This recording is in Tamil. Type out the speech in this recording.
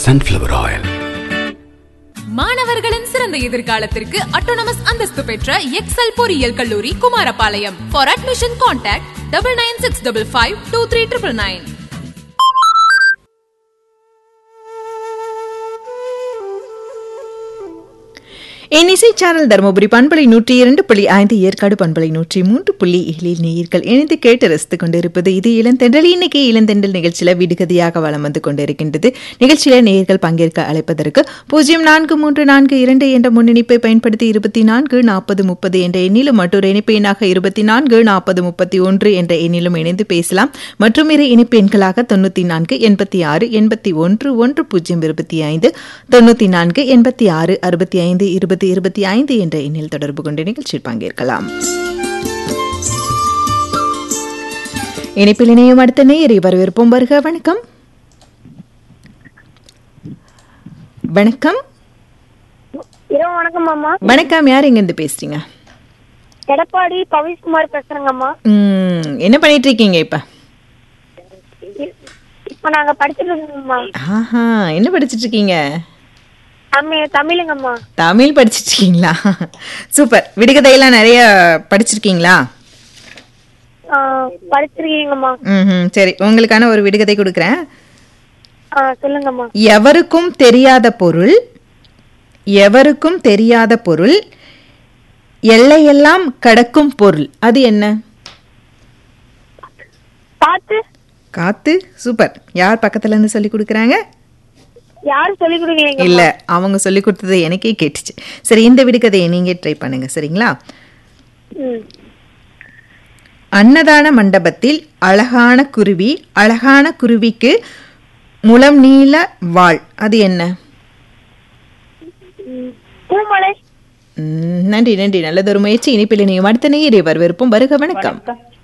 sunflower oil. மாணவர்களின் சிறந்த எதிர்காலத்திற்கு அட்டோனமஸ் அந்தஸ்து பெற்ற எக்ஸல் பொறியியல் கல்லூரி Kumarapalayam for admission contact double nine six double five two three triple nine என் இசை சேனல் தருமபுரி பண்பலை நூற்றி இரண்டு புள்ளி ஐந்து ஏற்காடு பண்பலை நூற்றி மூன்று புள்ளி ஏழில் நேயர்கள் இணைந்து கேட்டு ரசித்துக் கொண்டிருப்பது இது இளந்தென்றல் இன்னைக்கு இளந்தென்றல் நிகழ்ச்சியில விடுகதையாக வளம் வந்து கொண்டிருக்கின்றது நிகழ்ச்சியில நேயர்கள் பங்கேற்க அழைப்பதற்கு பூஜ்ஜியம் நான்கு மூன்று நான்கு இரண்டு என்ற முன்னிணைப்பை பயன்படுத்தி இருபத்தி நான்கு நாற்பது முப்பது என்ற எண்ணிலும் மற்றொரு இணைப்பு எண்ணாக இருபத்தி நான்கு நாற்பது முப்பத்தி ஒன்று என்ற எண்ணிலும் இணைந்து பேசலாம் மற்றும் இரு இணைப்பு எண்களாக தொண்ணூத்தி நான்கு எண்பத்தி ஆறு எண்பத்தி ஒன்று ஒன்று பூஜ்ஜியம் இருபத்தி ஐந்து தொண்ணூத்தி நான்கு எண்பத்தி ஆறு அறுபத்தி ஐந்து இருபது இருபத்தி ஐந்து என்ற எண்ணில் தொடர்பு கொண்டு நிகழ்ச்சியில் பங்கேற்கலாம் இணைப்பில் இணையும் அடுத்த நேயரை வரவேற்போம் வருக வணக்கம் வணக்கம் இரவு வணக்கம் அம்மா வணக்கம் யார் எங்க இருந்து பேசுறீங்க எடப்பாடி பவிஷ்குமார் பேசுறேங்கம்மா ம், என்ன பண்ணிட்டு இருக்கீங்க இப்ப இப்ப நாங்க படிச்சுட்டு இருக்கோங்கம்மா ஆஹா என்ன படிச்சிட்டு இருக்கீங்க தமிழ் தமிழுங்கம்மா தமிழ் படிச்சிட்டு இருக்கீங்களா சூப்பர் விடுகதையெல்லாம் நிறைய படிச்சிருக்கீங்களா ஆ, படிச்சிருக்கீங்கம்மா ம் சரி உங்களுக்கான ஒரு விடுகதை கொடுக்குறேன் ஆ, சொல்லுங்கம்மா எவருக்கும் தெரியாத பொருள் எவருக்கும் தெரியாத பொருள் எல்லையெல்லாம் கடக்கும் பொருள் அது என்ன பார்த்து காத்து சூப்பர் யார் பக்கத்துல இருந்து சொல்லி கொடுக்குறாங்க யாரும் சொல்லி கொடுக்கலீங்க இல்ல அவங்க சொல்லி கொடுத்தது எனக்கே கேட்டுச்சு சரி இந்த விடுகதையை நீங்க ட்ரை பண்ணுங்க சரிங்களா ம். அன்னதான மண்டபத்தில் அழகான குருவி அழகான குருவிக்கு முலம் நீள வாள் அது என்ன ம். பூமலை ம், நன்றி நன்றி நல்லதொரு முயற்சி இனிப்பில் இணையும் அடுத்த நேயரை வரவேற்போம் வருக வணக்கம்